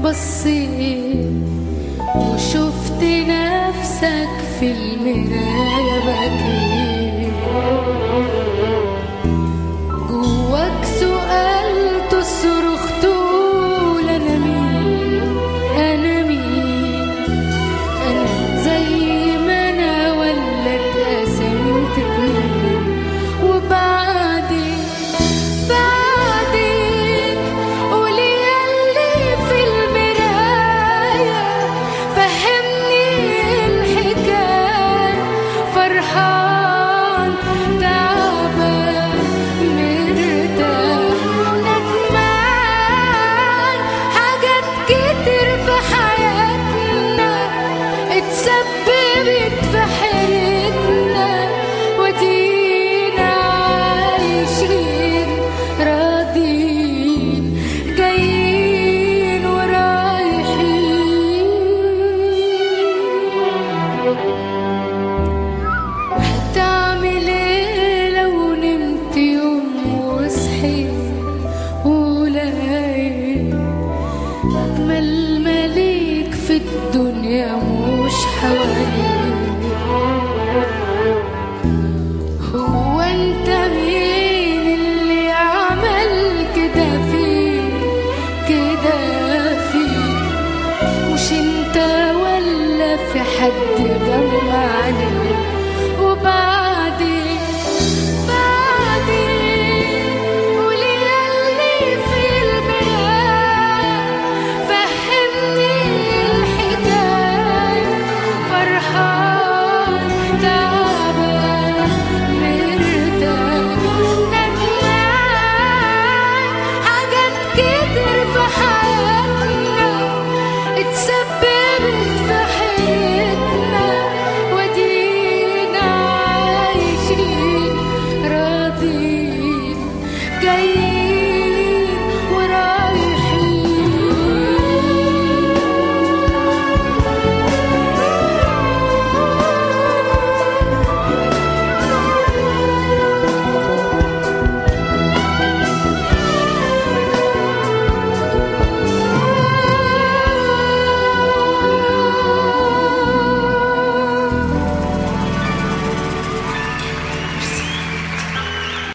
بصيت وشفت نفسك في المراية بكيت جواك سؤال تصرخ تقول أنا مين أنا مين أنا زي ما أنا ولا اتقسمت اتنين وبعدين بعدين قولي ياللي في المراية فهمني الحكاية فرحان تعبان مرتاح ندمان حاجات كتير في حياتنا اتسببت في حيرتنا ودينا عايشين راضين جايين ورايحين هتعمل ايه لو نمت يوم وصحيت ولقيت أجمل مليك في الدنيا مش حواليك هو انت مين اللي عمل كده فيك كده فيك مش انت ولا في حد جمع عليك وبعدين بعدين قولي ياللي في المراية فهمني الحكاية فرحان تعبان مرتاح ندمان حاجات كتير في حياتنا اتسببت في حياتنا ودينا عايشين راضين جايين